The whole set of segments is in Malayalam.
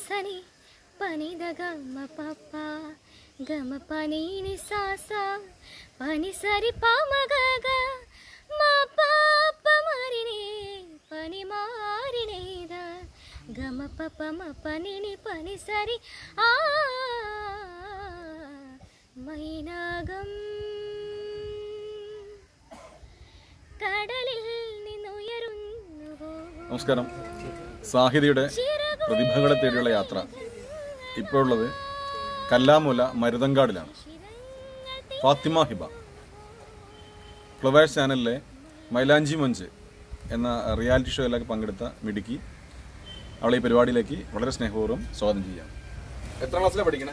దసని పని ద గమ పప్ప గమ పని ని సాస పని సరి పామ గగ మా పాప మరిని పని మారినేద గమ పప మ పని ని పని సరి ఆ മൈനാകം കടലിൽ നിന്നുയരുന്നുവോ നമസ്കാരം സാഹിതിയുടെ പ്രതിഭകളെ തേടിയുള്ള യാത്ര ഇപ്പോൾ ഉള്ളത് കല്ലാമുല മരുതങ്കാടിലാണ് ഫാത്തിമ ഹിബ ഫ്ലവേഴ്സ് ചാനലിലെ മൈലാഞ്ചി മഞ്ച് എന്ന റിയാലിറ്റി ഷോയിലൊക്കെ പങ്കെടുത്ത മിടുക്കി അവളെ ഈ പരിപാടിയിലേക്ക് വളരെ സ്നേഹപൂർവ്വം സ്വാഗതം ചെയ്യാം എത്ര ക്ലാസ്സിലാണ് പഠിക്കണേ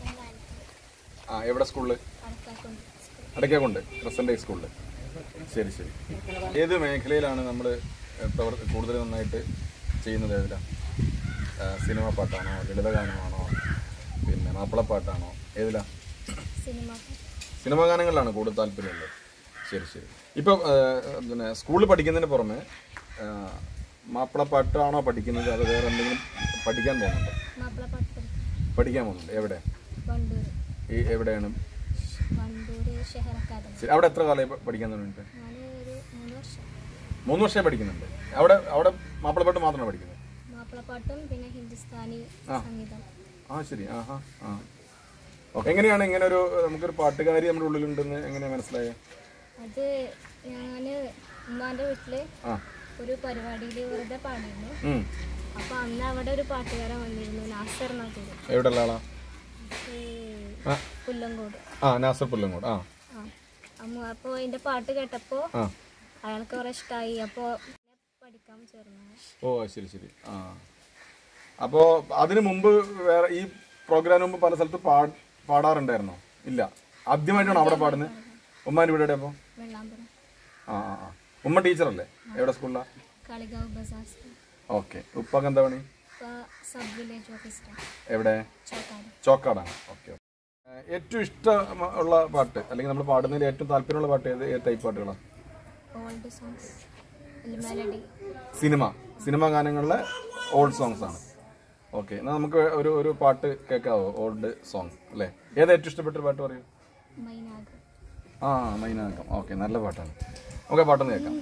ആ എവിടെ സ്കൂളിൽ അടയ്ക്കാക്കൊണ്ട് ക്രിസ്ത്യൻ ഡേ സ്കൂളിൽ ശരി ശരി ഏത് മേഖലയിലാണ് നമ്മൾ കൂടുതൽ നന്നായിട്ട് ചെയ്യുന്നത് ഏതിലാണ് സിനിമ പാട്ടാണോ ലളിതഗാനമാണോ പിന്നെ മാപ്പിളപ്പാട്ടാണോ ഏതിലാ സിനിമ സിനിമാ ഗാനങ്ങളിലാണ് കൂടുതൽ താല്പര്യമുള്ളത് ശരി ശരി ഇപ്പം ആ, പിന്നെ സ്കൂളിൽ പഠിക്കുന്നതിന് പുറമെ ആ, മാപ്പിളപ്പാട്ടാണോ പഠിക്കുന്നത് അത് വേറെ എന്തെങ്കിലും പഠിക്കാൻ പോകുന്നുണ്ടോ മാപ്പിളപ്പാട്ട് പഠിക്കും പഠിക്കാൻ പോകുന്നുണ്ട് എവിടെ വണ്ടൂർ ഈ എവിടെയാണ് വണ്ടൂർ ഷെഹർ അക്കാദമി ശരി അവിടെ എത്ര കാലമായി പ- പഠിക്കാൻ തുടങ്ങിയിട്ട് ഞാൻ ഒരു മൂന്ന് വർഷം മൂന്ന് വർഷമായി പഠിക്കുന്നുണ്ട് അവിടെ അവിടെ മാപ്പിളപ്പാട്ട് മാത്രമാണ് പഠിക്കുന്നത് മാപ്പിളപ്പാട്ടും പിന്നെ ഹിന്ദുസ്ഥാനി ആ. സംഗീതം ആ ശരി ആഹാ ആ ഓക്കെ എങ്ങനെയാണ് ഇങ്ങനെ ഒരു നമുക്കൊരു പാട്ടുകാരി നമ്മുടെ ഉള്ളിലുണ്ടെന്ന് എങ്ങനെയാണ് മനസ്സിലായത് അത് ഞാൻ ഉമ്മാൻ്റെ വീട്ടില് ആ ഒരു പരിപാടിയിൽ വെറുതെ പാടിയിരുന്നു ഉം. അപ്പൊ അന്ന് അവിടെ ഒരു പാട്ടുകാരൻ വന്നിരുന്നു നാസർ എന്നാ പേര് എവിടെയുള്ള ആളാ ഈ ആ. പുല്ലങ്കോട് ആ നാസർ പുല്ലങ്കോട് ആ ആ അമ്മ അപ്പോൾ അതിന്റെ പാട്ട് കേട്ടപ്പോൾ ആ അയാൾക്ക് കുറെ ഇഷ്ടമായി അപ്പോൾ പഠിക്കാൻ ചേർന്നു ഓ ശരി ശരി ആ അപ്പോൾ അതിന് മുമ്പ് വേറെ ഈ പ്രോഗ്രാമിന് മുമ്പ് പല സ്ഥലത്ത് പാ പാടാറുണ്ടായിരുന്നോ ഇല്ല ആദ്യമായിട്ടാണ് അവിടെ പാടുന്നത് ഉമ്മാൻ്റെ വീട് എവിടെ അപ്പോൾ വെള്ളാമ്പലം ആ ആ ആ ഉമ്മ ടീച്ചറല്ലേ എവിടെ സ്കൂളിലാണ് കളികാവ് ബസാർ സ്കൂൾ ഓക്കെ ഉപ്പാക്ക് എന്താ പണി ഇപ്പോൾ സബ് വില്ലേജ് ഓഫീസറാണ് എവിടെ ചോക്കാട് ചോക്കാടാണ് ഓക്കെ ഏറ്റവും ഇഷ്ടമുള്ള പാട്ട് അല്ലെങ്കിൽ നമ്മൾ പാടുന്നതിൽ ഏറ്റവും താല്പര്യമുള്ള പാട്ട് ഏത് ഏത് ടൈപ്പ് പാട്ടുകളാണ് old songs melody cinema cinema ഗാനങ്ങളിലെ ഓൾഡ് സോങ്സ് ആണ് ഓക്കെ എന്നാൽ നമുക്ക് ഒരു ഒരു പാട്ട് കേൾക്കാവോ ഓൾഡ് സോങ് അല്ലേ ഏതാ ഏറ്റവും ഇഷ്ടപ്പെട്ട ഒരു പാട്ട് പറയൂ മൈനാഗ് ആ മൈനാകം ഓക്കെ നല്ല പാട്ടാണ് നമുക്ക് ആ പാട്ടൊന്ന് കേൾക്കാം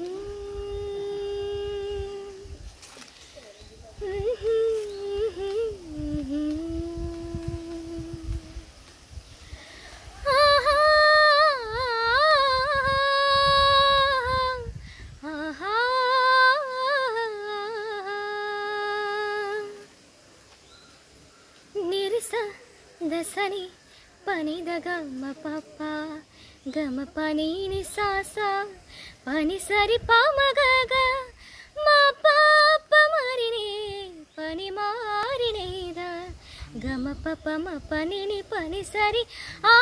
నిరిస దసని పని ద గమ పప్ప గమ పని ని సాస పని సరి పామ గగ మా పాప మరిని పని మారినేద గమ పప మ పని ని పని సరి ఆ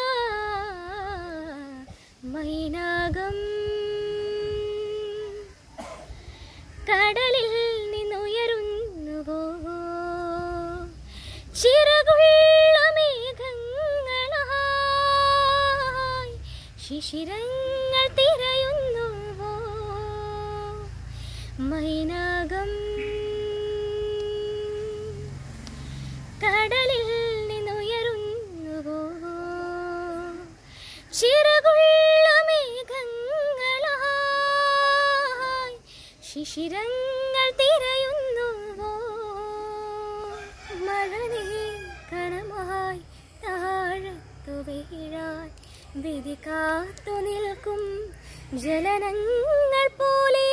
మైనాగం കടലിൽ നിന്നുയരുന്നുവോ ചിറകുള്ള മേഘങ്ങളായി ശിശിരങ്ങൾ തിരയുന്നുവോ മൈനാകം കടലിൽ നിന്നുയരുന്നുവോ ചിറകുള്ള മേഘങ്ങളായി ശിശിരങ്ങൾ തിരയുന്നുവോ മഴ കണമായി താഴത്തു വീഴാൻ വിധി കാത്തു നിൽക്കും ജലനങ്ങൾ പോലെ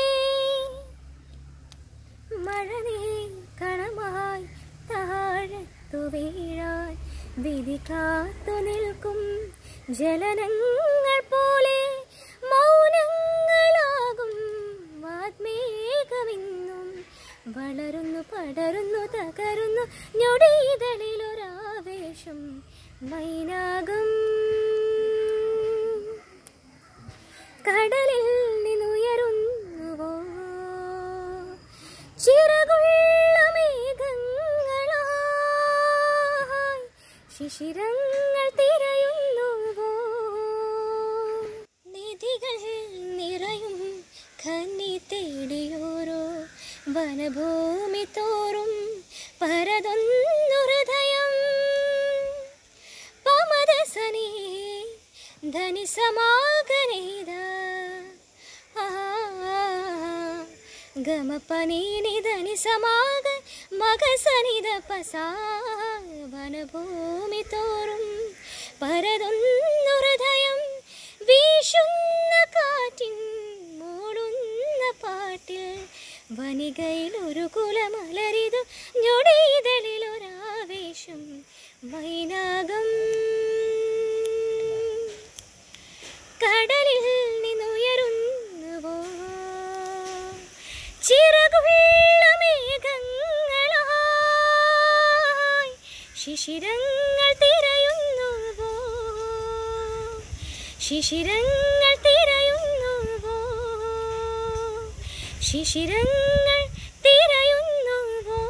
മഴ കണമായി താഴത്തു വീഴാൻ വിധി കാത്തു നിൽക്കും ജലനങ്ങൾ പോലെ മൗനങ്ങളാകും ആത്മേകമെന്നും വളരുന്നു പടരുന്നു തകരുന്നു ഞൊടിയിതളിലൊരാവേശം മൈനാകം കടലിൽ നിന്നുയരുന്നുവോ ചിറകുള്ള മേഘങ്ങളായി ശിശിരങ്ങൾ തിരയുന്നുവോ നിധികൾ നിറയും കന്നി തേടിയോരോ വനഭൂമി തോറും പല ധനി സമാഗനീത ഗമ പനീനി ധനി സമാഗ മക സനിത പസാ വനഭൂമി തോറും പരതുന്നു ഹൃദയം വീശുന്ന കാറ്റിൻ മൂടുന്ന പാട്ടിൽ വനികയിൽ ഒരു കുലമലരിതു ഞൊടിതളിൽ ഒരാവേശം മൈനാകം കടലിൽ നിന്നുയരുന്നുവോ ചിറകുള്ള മേഘങ്ങളായി ശിശിരങ്ങൾ തിരയുന്നുവോ ശിശിരങ്ങൾ തിരയുന്നുവോ ശിശിരങ്ങൾ തിരയുന്നുവോ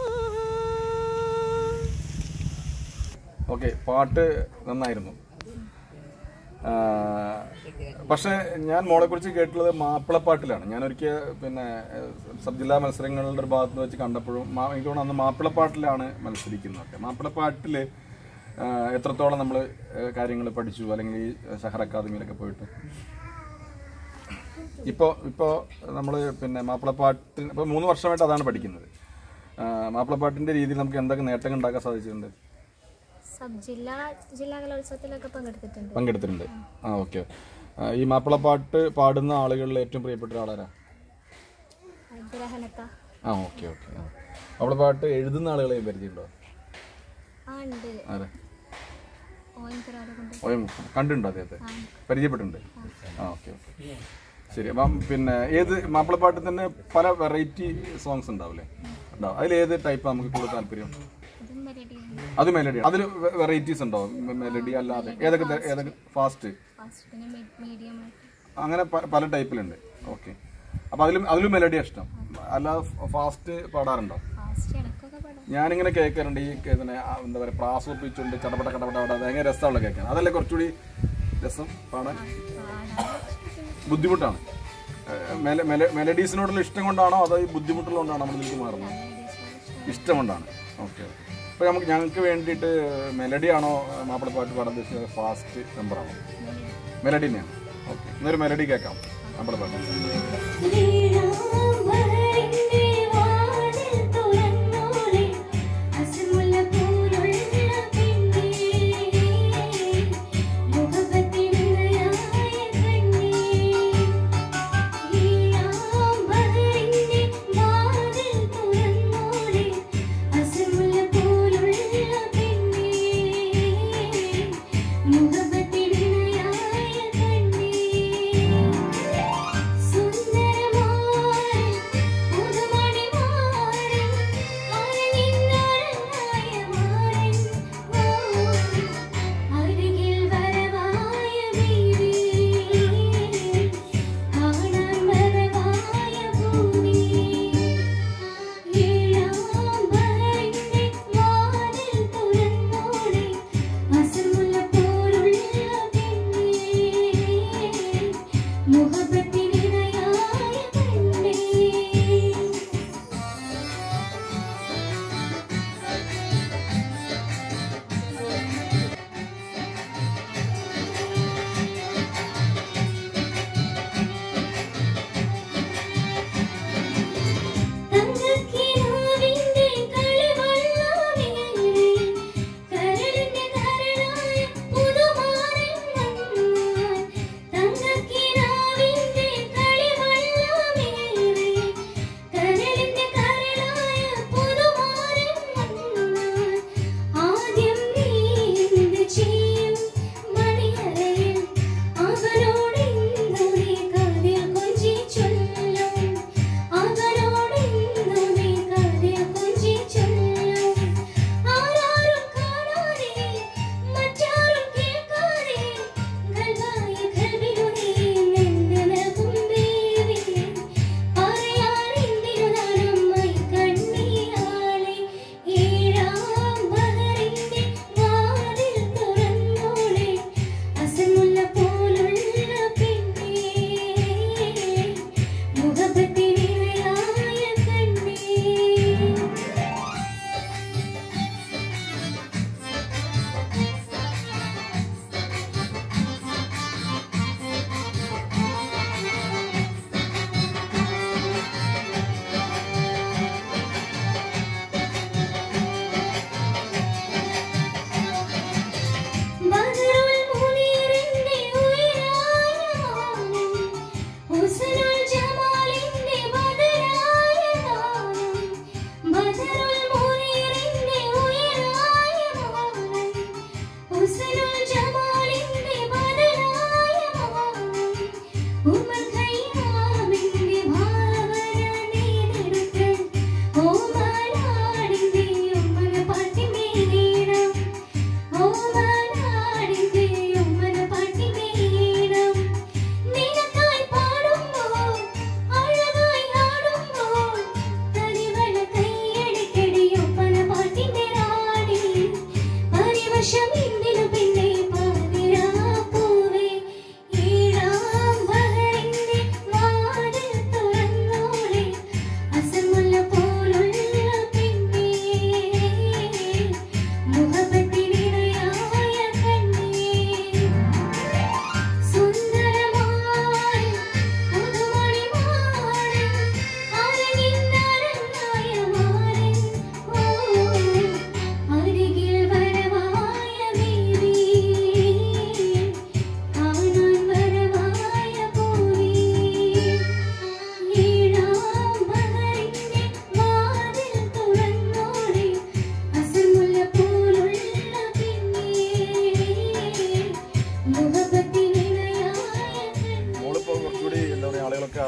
ഓക്കെ പാട്ട് നന്നായിരുന്നു ആ, പക്ഷേ ഞാൻ മോളെ കുറിച്ച് കേട്ടുള്ളത് മാപ്പിളപ്പാട്ടിലാണ് ഞാൻ ഒരിക്കൽ പിന്നെ ഏഹ്, സബ് ജില്ലാ മത്സരങ്ങളുടെ ഒരു ഭാഗത്ത് വെച്ച് കണ്ടപ്പോഴും മാ- എനിക്ക് തോന്നുന്നു അന്ന് മാപ്പിളപ്പാട്ടിലാണ് മത്സരിക്കുന്നതൊക്കെ മാപ്പിളപ്പാട്ടിൽ എത്രത്തോളം നമ്മൾ കാര്യങ്ങൾ പഠിച്ചു അല്ലെങ്കിൽ ഈ ഷഹർ അക്കാദമിയിലൊക്കെ പോയിട്ട് ഇപ്പോൾ ഇപ്പോൾ നമ്മൾ പിന്നെ മാപ്പിളപ്പാട്ടിന് ഇപ്പോൾ മൂന്ന് വർഷമായിട്ട് അതാണ് പഠിക്കുന്നത് ആ, മാപ്പിളപ്പാട്ടിൻ്റെ രീതിയിൽ നമുക്ക് എന്തൊക്കെ നേട്ടങ്ങൾ ഉണ്ടാക്കാൻ സാധിച്ചിട്ടുണ്ട് സബ് ജില്ലാ ജില്ലാ കലോത്സവത്തിലൊക്കെ പങ്കെടുത്തിട്ടുണ്ട് പങ്കെടുത്തിട്ടുണ്ട് ആ ഓക്കെ ഈ മാപ്പിളപ്പാട്ട് പാടുന്ന ആളുകളിൽ ഏറ്റവും പ്രിയപ്പെട്ട ഒരാളാരാ ഗ്രഹണത്ത ആ ഓക്കെ ഓക്കെ മാപ്പിളപ്പാട്ട് എഴുതുന്ന ആളുകളെ പരിചയമുണ്ടോ ആ ഉണ്ട് ആരെ ഓയൻകരാട് കൊണ്ട് ഓയം കണ്ടിട്ടുണ്ടോ അദ്ദേഹത്തെ പരിചയപ്പെട്ടിട്ടുണ്ട് ആ ഓക്കെ ഓക്കെ ശരി അപ്പം പിന്നെ ഏത് മാപ്പിളപ്പാട്ട് തന്നെ പല വെറൈറ്റി സോങ്സ് ഉണ്ടാവില്ലേ ഉണ്ടാവും അതിൽ ഏത് ടൈപ്പ് നമുക്ക് കൂടുതൽ താല്പര്യം അതും മെലഡി അത് മെലഡി അതിൽ വെറൈറ്റീസ് ഉണ്ടോ മെലഡി അല്ലാതെ ഏതൊക്കെ ത- ഏതൊക്കെ ഫാസ്റ്റ് ഫാസ്റ്റ് പിന്നെ മീഡിയം അങ്ങനെ പ- പല ടൈപ്പിലുണ്ട് ഓക്കെ അപ്പൊ അതിലും അതിലും മെലഡി ഇഷ്ടം അല്ലാതെ ഫാസ്റ്റ് പാടാറുണ്ടോ ഫാസ്റ്റ് ഇടക്കൊക്കെ പാടാം ഞാനിങ്ങനെ കേൾക്കാറുണ്ട് ഈ ഇതിനെ ആ, എന്താ പറയുക പ്രാസ് ഒപ്പിച്ചുകൊണ്ട് ചടപട കടപട അവിടെ ഭയങ്കര രസമുള്ള കേൾക്കാൻ അതല്ലേ കുറച്ചുകൂടി രസം പാടാൻ ബുദ്ധിമുട്ടാണ് ഏഹ് മെല- മെല- മെലഡീസിനോടുള്ള ഇഷ്ടം കൊണ്ടാണോ അതോ ഈ ബുദ്ധിമുട്ടുള്ളതുകൊണ്ടാണോ നമ്മൾ ഇതിലേക്ക് മാറുന്നത് ഇഷ്ടം കൊണ്ടാണ് ഓക്കെ ഓക്കെ അപ്പോൾ നമുക്ക് ഞങ്ങൾക്ക് വേണ്ടിയിട്ട് മെലഡി ആണോ മാപ്പിളപ്പാട്ട് പാടാൻ ഉദ്ദേശിച്ചത് ഫാസ്റ്റ് നമ്പറാണോ മെലഡി തന്നെയാണ് ഓക്കെ ഇന്നൊരു മെലഡി കേൾക്കാം മാപ്പിളപ്പാട്ട് നീലാംബരന്റെ വാതിൽ തുറന്നോളെ അസമുല്ലപൂരുള്ള പെണ്ണേ മുഹബത്തിനുള്ളയായ കണ്ണേ നീലാംബരന്റെ വാതിൽ തുറന്നോളെ അസമുല്ലപൂരുള്ള പെണ്ണേ മുഹബത്തിനുള്ളയായ കണ്ണേ സുന്ദരമായ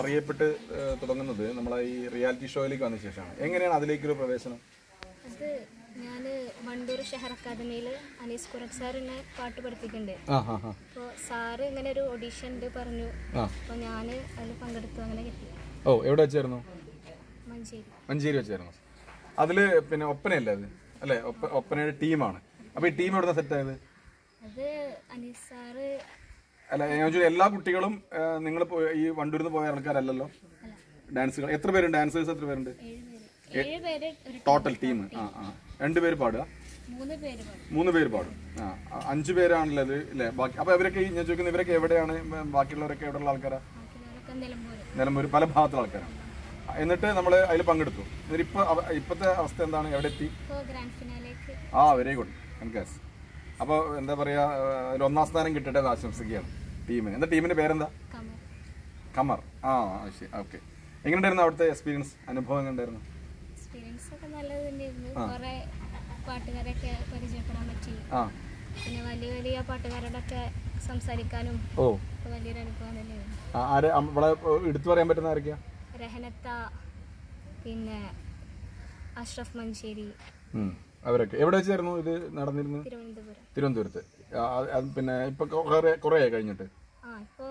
അറിയപ്പെട്ട് ഏഹ്, തുടങ്ങുന്നത് നമ്മളെ ഈ റിയാലിറ്റി ഷോയിലേക്ക് വന്ന ശേഷമാണ് എങ്ങനെയാണ് അതിലേക്കൊരു പ്രവേശനം അത് ഞാൻ വണ്ടൂർ ഷെഹർ അക്കാദമിയിൽ അനീസ് കുറക് സാർ എന്നെ പാട്ട് പഠിപ്പിക്കുന്നുണ്ട് ആ ഹാ ഹാ അപ്പോൾ സാറ് ഇങ്ങനെ ഒരു ഓഡീഷൻ ഉണ്ട് പറഞ്ഞു ആ അപ്പോൾ ഞാൻ അതിൽ പങ്കെടുത്തു അങ്ങനെ കിട്ടി ഓ എവിടെ വെച്ചായിരുന്നു മഞ്ചേരി മഞ്ചേരി വെച്ചായിരുന്നു അതിൽ പിന്നെ ഒപ്പനയല്ലേ അത് അല്ലേ ഒപ്പ ഒപ്പനയുടെ ടീമാണ് അപ്പോൾ ഈ ടീം എവിടെ സെറ്റ് ആയത് അത് അനീസ് സാറ് അല്ല ഞാൻ ചോദിച്ചു എല്ലാ കുട്ടികളും നിങ്ങൾ ഈ വണ്ടൂരിൽ നിന്ന് പോയ ആൾക്കാരല്ലല്ലോ ഡാൻസുകൾ എത്ര പേരുണ്ട് ഡാൻസേഴ്സ് എത്ര പേരുണ്ട് ഏഴ് പേര് ഏഴ് പേര് ഒരു ടോട്ടൽ ടീം ആ ആ രണ്ട് പേര് പാടുക മൂന്ന് പേര് പറഞ്ഞു മൂന്ന് പേര് പാടും ആ ആ, അഞ്ച് പേരാണുള്ളത് അല്ലേ ബാക്കി അപ്പോൾ ഇവരൊക്കെ ഈ- ഞാൻ ചോദിക്കുന്നത് ഇവരൊക്കെ എവിടെയാണ് ഉം, ബാക്കിയുള്ളവരൊക്കെ എവിടെയുള്ള ആൾക്കാരാ ബാക്കിയുള്ളവരൊക്കെ നിലമ്പൂര് നിലമ്പൂർ പല ഭാഗത്തുള്ള ആൾക്കാരാണ് ആ, എന്നിട്ട് നമ്മൾ അതിൽ പങ്കെടുത്തു എന്നിട്ട് ഇപ്പോൾ ഇപ്പോഴത്തെ അവസ്ഥ എന്താണ് എവിടെ എത്തി ഇപ്പോൾ ഗ്രാൻഡ് ഫിനാലേക്ക് ആ വെരി ഗുഡ് കൺകാസ് അപ്പോൾ എന്താ പറയുക അതിൽ ഒന്നാം സ്ഥാനം കിട്ടട്ടെ എന്ന് ആശംസിക്കുകയാണ് ടീമിന് എന്താ ടീമിൻ്റെ പേരെന്താ കമർ കമർ ആ ശരി ഓക്കെ എങ്ങനെയുണ്ടായിരുന്നു അവിടുത്തെ എക്സ്പീരിയൻസ് അനുഭവം എങ്ങനെയുണ്ടായിരുന്നു എക്സ്പീരിയൻസ് ഒക്കെ നല്ലത് തന്നെയായിരുന്നു കുറേ പാട്ടുകാരൊക്കെ പരിചയപ്പെടാൻ പറ്റി ആ പിന്നെ വലിയ വലിയ പാട്ടുകാരോടൊക്കെ സംസാരിക്കാനും ഓ ഒക്കെ വലിയൊരു അനുഭവം തന്നെയായിരുന്നു ആ, ആരെ അം- ഇവിടെ എടുത്തു പറയാൻ പറ്റുന്ന ആരൊക്കെയാ രഹനത്ത പിന്നെ അഷ്റഫ് മഞ്ചേരി ഉം, അവരൊക്കെ എവിടെ വെച്ചായിരുന്നു ഇത് നടന്നിരുന്നു തിരുവനന്തപുരം തിരുവനന്തപുരത്ത് ആ, അത് പിന്നെ ഇപ്പൊ കുറേ കുറേ ആയി കഴിഞ്ഞിട്ട് ആ ഇപ്പോൾ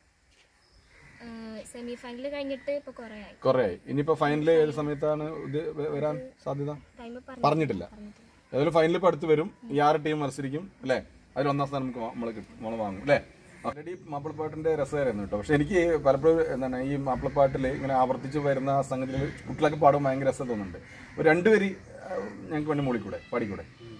സെമി ഫൈനൽ കഴിഞ്ഞിട്ട് ഇപ്പോൾ കുറേ ആയി കുറേ ആയി ഇനിയിപ്പോ ഫൈനൽ ഏത് സമയത്താണ് ഇത് വ- വരാൻ സാധ്യത ടൈം പറഞ്ഞു പറഞ്ഞിട്ടില്ല ഏതായാലും ഫൈനൽ ഇപ്പൊ അടുത്ത് വരും ഈ ആറ് ടീം മത്സരിക്കും അല്ലേ അതിൽ ഒന്നാം സ്ഥാനം നമുക്ക് നമ്മളെ കിട്ടും നമ്മളെ വാങ്ങും അല്ലേ ഓൾറെഡി മാപ്പിളപ്പാട്ടിന്റെ രസകരമായിരുന്നു കേട്ടോ പക്ഷെ എനിക്ക് പലപ്പോഴും എന്താണ് ഈ മാപ്പിളപ്പാട്ടിൽ ഇങ്ങനെ ആവർത്തിച്ച് വരുന്ന സംഗതികൾ കുട്ടികളൊക്കെ പാടുമ്പോൾ ഭയങ്കര രസം തോന്നുന്നുണ്ട് ഒരു രണ്ടുപേരി ഞങ്ങൾക്ക് വേണ്ടി മൂളിക്കൂടെ പാടിക്കൂടെ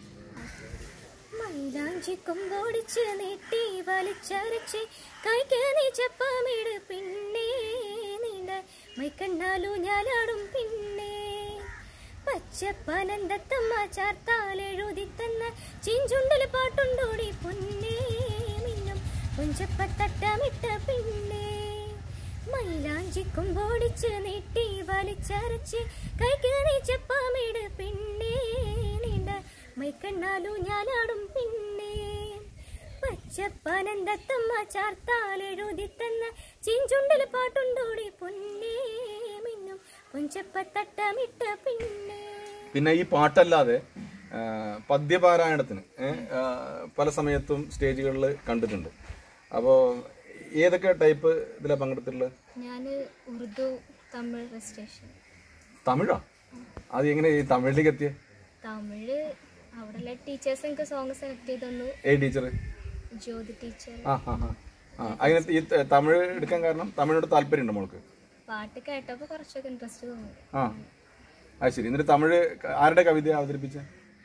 മൈലാഞ്ചി കൊമ്പോടിച്ച് നീട്ടി വലിച്ചരച്ച് കൈക്ക് നീ ചപ്പമിട് പിന്നെ നീണ്ട മൈക്കണ്ണാലു ഞാലാടും പിന്നെ പച്ചപ്പനന്തത്തമ്മ ചാർത്താലെഴുതി തന്ന ചിഞ്ചുണ്ടല് പാട്ടുണ്ടോടി പൊന്നേ മിന്നും കുഞ്ചപ്പത്തട്ടമിട്ട പിന്നെ മൈലാഞ്ചി കൊമ്പോടിച്ച് നീട്ടി വലിച്ചരച്ച് കൈക്ക് നീ ചപ്പമിട് പിന്നെ നീണ്ട മൈക്കണ്ണാലു ഞാനാടും പിന്നെ പച്ചപ്പനന്തത്തമ്മ ചാർത്താലെഴുതി തന്ന ചിഞ്ചുണ്ടല് പാട്ടുണ്ടോടി പൊന്നേ മിന്നും കുഞ്ചപ്പത്തട്ടമിട്ട പിന്നെ പിന്നെ ഈ പാട്ടല്ലാതെ ആ, പദ്യപാരായണത്തിന് ഏ, ആ, പല സമയത്തും സ്റ്റേജുകളിൽ കണ്ടിട്ടുണ്ട് അപ്പോൾ ഏതൊക്കെ ടൈപ്പ് ഇതിലാണ് പങ്കെടുത്തിട്ടുള്ളത് ഞാൻ ഉറുദു തമിഴ് റെജിസ്ട്രേഷൻ തമിഴാ അത് എങ്ങനെ ഈ തമിഴിലേക്ക് എത്തിയേ തമിഴ് അവിടെയുള്ള ടീച്ചേഴ്സ് എനിക്ക് സോങ് സെലക്ട് ചെയ്ത് തന്നു ഏ ടീച്ചർ ജ്യോതി ടീച്ചർ ആ ആ ആ ആ അങ്ങനെ ഈ ത- തമിഴ് എടുക്കാൻ കാരണം തമിഴിനോട് താല്പര്യമുണ്ട് മോൾക്ക് പാട്ട് കേട്ടപ്പോൾ കുറച്ചൊക്കെ ഇൻട്രസ്റ്റ് തോന്നി ആ അത് ശരി എന്നിട്ട് തമിഴ് ക- ആരുടെ കവിത അവതരിപ്പിച്ച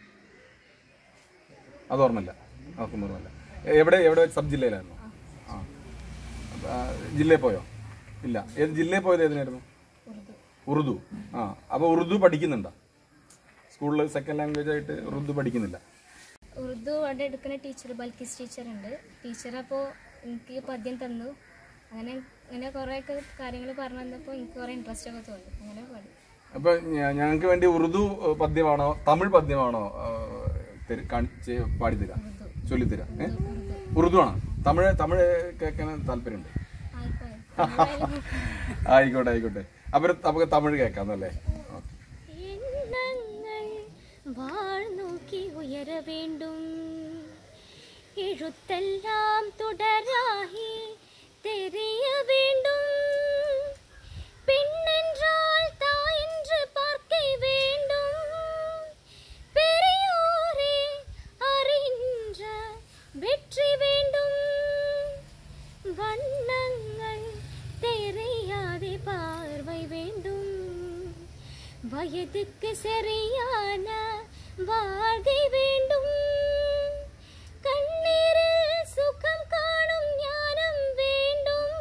അത് ഓർമ്മല്ല അതൊന്നും ഓർമ്മല്ല എ- എവിടെ എവിടെ സബ് ജില്ലയിലായിരുന്നു ആ അപ്പൊ, ആ, ജില്ലയിൽ പോയോ ഇല്ല ഏത് ജില്ലയിൽ പോയത് ഏതിനായിരുന്നു ഉറുദു ഉറുദു ആ അപ്പോൾ ഉറുദു പഠിക്കുന്നുണ്ടോ സ്കൂളിൽ സെക്കൻഡ് ലാംഗ്വേജ് ആയിട്ട് ഉറുദു പഠിക്കുന്നില്ല ഉറുദു അവിടെ എടുക്കുന്ന ടീച്ചർ ബൽക്കിസ് ടീച്ചർ ഉണ്ട് ടീച്ചർ അപ്പോൾ എനിക്ക് പദ്യം തന്നു അങ്ങനെ ഇങ്ങനെ കുറേയൊക്കെ കാര്യങ്ങൾ പറഞ്ഞു തന്നപ്പോൾ എനിക്ക് കുറേ ഇൻട്രസ്റ്റ് ഒക്കെ തോന്നി അങ്ങനെ പാടി അപ്പൊ ഞ- ഞങ്ങൾക്ക് വേണ്ടി ഉറുദു ഏഹ്, പദ്യമാണോ തമിഴ് പദ്യമാണോ ഏഹ്, തരു- കാണിച്ച് പാടിത്തരാ ചൊല്ലിത്തരാ ഏ ഉറുദു ആണോ തമിഴ് തമിഴ് കേൾക്കാൻ താല്പര്യമുണ്ട് ആയിക്കോട്ടെ ആയിക്കോട്ടെ ആയിക്കോട്ടെ അപ്പൊ നമുക്ക് തമിഴ് കേൾക്കാം അല്ലേ എണ്ണങ്ങൾ വാഴ്നോക്കി ഉയര വേണ്ടും എഴുത്തെല്ലാം തുടരാകി தெரிய வேண்டும் பெண்ணென்றால் தாயென்று பார்க்க வேண்டும் பெரியோரே அறிகின்ற வெற்றி வேண்டும் வண்ணங்கள் தெரியாதே பார்வை வேண்டும் வயதுக்கு சரியான வாழ்க்கை வேண்டும் கண்ணீரில் சுகம் காணும் ஞானம் வேண்டும்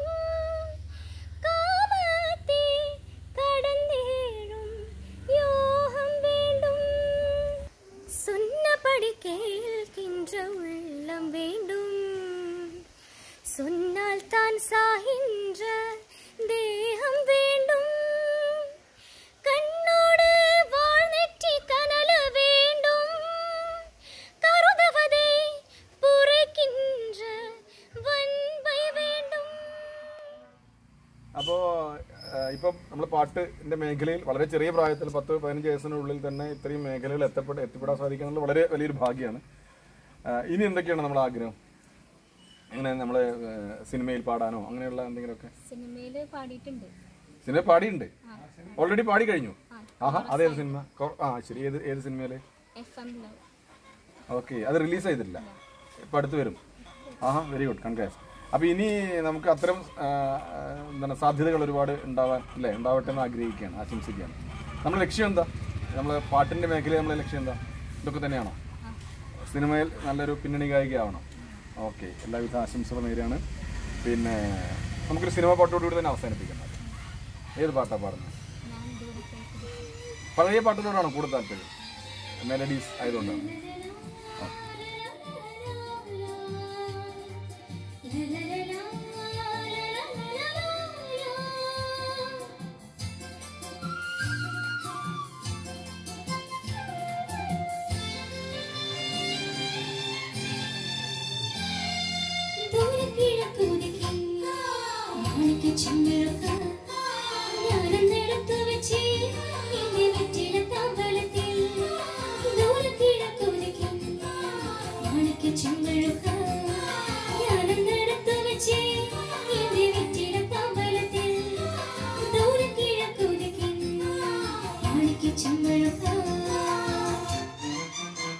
காமத்தை கடந்தேழும் யோகம் வேண்டும் சொன்னபடி கேட்கின்ற உள்ளம் வேண்டும் சொன்னால் தான் சாகின்ற தேகம் வேண்டும் கண்ணோடு வாழ்நெற்றி கனல வேண்டும் கருதவதை புரைக்கின்ற வன்பை வேண்டும் അപ്പോൾ ഇപ്പം നമ്മൾ പാട്ടിന്റെ മേഖലയിൽ വളരെ ചെറിയ പ്രായത്തിൽ പത്ത് പതിനഞ്ച് വയസ്സിനുള്ളിൽ തന്നെ ഇത്രയും മേഖലയിൽ എത്തപ്പെട്ട് എത്തിപ്പെടാൻ സാധിക്കുക എന്നുള്ളത് വളരെ വലിയൊരു ഭാഗ്യമാണ് ആ, ഇനി എന്തൊക്കെയാണ് നമ്മുടെ ആഗ്രഹം അങ്ങനെ നമ്മൾ സിനിമയിൽ പാടാനോ അങ്ങനെയുള്ള എന്തെങ്കിലുമൊക്കെ സിനിമയില് പാടിയിട്ടുണ്ട് സിനിമ പാടിയിട്ടുണ്ട് ഓൾറെഡി പാടി കഴിഞ്ഞു ആഹാ അതേത് സിനിമ കൊ- ആ ശരി ഏത് ഏത് സിനിമയില് എഫ് എം ലവ് ഓക്കെ അത് റിലീസ് ചെയ്തിട്ടില്ല ഇപ്പം അടുത്ത് വരും ആഹാ വെരി ഗുഡ് കൺഗ്രാസ് അപ്പോൾ ഇനി നമുക്ക് അത്തരം ആ, ആ, എന്താണ് സാധ്യതകൾ ഒരുപാട് ഉണ്ടാവാൻ അല്ലേ ഉണ്ടാവട്ടെ എന്ന് ആഗ്രഹിക്കുകയാണ് ആശംസിക്കുകയാണ് നമ്മുടെ ലക്ഷ്യം എന്താ നമ്മളെ പാട്ടിൻ്റെ മേഖലയിൽ നമ്മളെ ലക്ഷ്യം എന്താ ഇതൊക്കെ തന്നെയാണോ സിനിമയിൽ നല്ലൊരു പിന്നണി ഗായികയാവണം ഓക്കെ എല്ലാവിധ ആശംസകളും നേരെയാണ് പിന്നെ നമുക്കൊരു സിനിമ പാട്ടോടുകൂടി തന്നെ അവസാനിപ്പിക്കണം ഏത് പാട്ടാണ് പാടുന്നത് ഞാൻ ദൂരത്തേക്ക് പഴയ പാട്ടിനോടാണ് കൂടുതൽ താല്പര്യം മെലഡീസ് ആയതുകൊണ്ടാണ് ആ. ചെമ്പഴുക്ക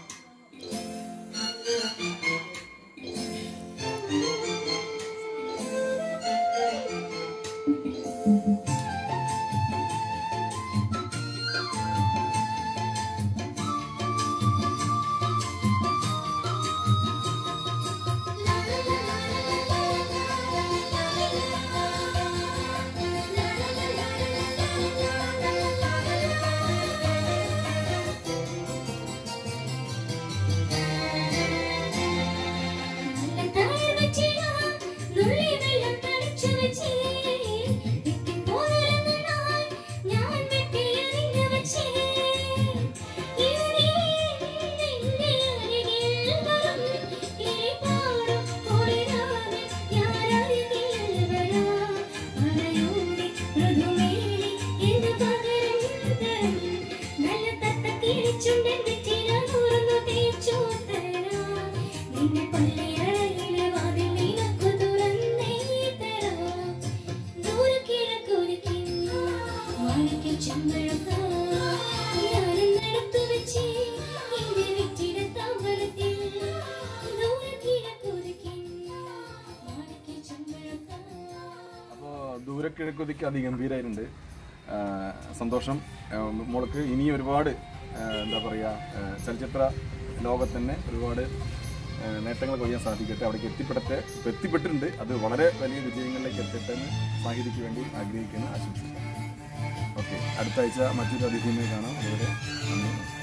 ചുണ്ടൻ വെച്ചിര തുറന്നു തേച്ചു തരാം നിന്നെ പള്ളിയറയിലെ വാതിൽ നിനക്കു തുറന്നേ തരാം ദൂരെ കിഴക്കൊരുക്കിന്നു മാണിക്യ ചെമ്പഴക്ക ഞാനെന്നെടുത്തു വെച്ച് എന്റെ വെച്ചിട താമ്പലത്തിൽ ദൂരെ കിഴക്കൊരുക്കിന്നു മാണിക്യ ചെമ്പഴക്ക അപ്പോൾ ദൂരക്കിഴക്കൊതിക്ക് അതിഗംഭീരമായിട്ടുണ്ട് ആ, സന്തോഷം ആ, മോൾക്ക് ഇനി ഒരുപാട് ആ, എന്താ പറയുക ആ, ചലച്ചിത്ര ലോകത്ത് തന്നെ ഒരുപാട് ആ, നേട്ടങ്ങൾ കൊയ്യാൻ സാധിക്കട്ടെ അവിടേക്ക് എത്തിപ്പെടട്ടെ ഇപ്പം എത്തിപ്പെട്ടിട്ടുണ്ട് അത് വളരെ വലിയ വിജയങ്ങളിലേക്ക് എത്തട്ടെ എന്ന് സാഹിതിക്ക് വേണ്ടി ആഗ്രഹിക്കുന്നു ആശംസിക്കുന്നു ഓക്കെ അടുത്ത ആഴ്ച മറ്റൊരു അതിഥിയുമായി കാണാം അതുവരെ നന്ദി നമസ്കാരം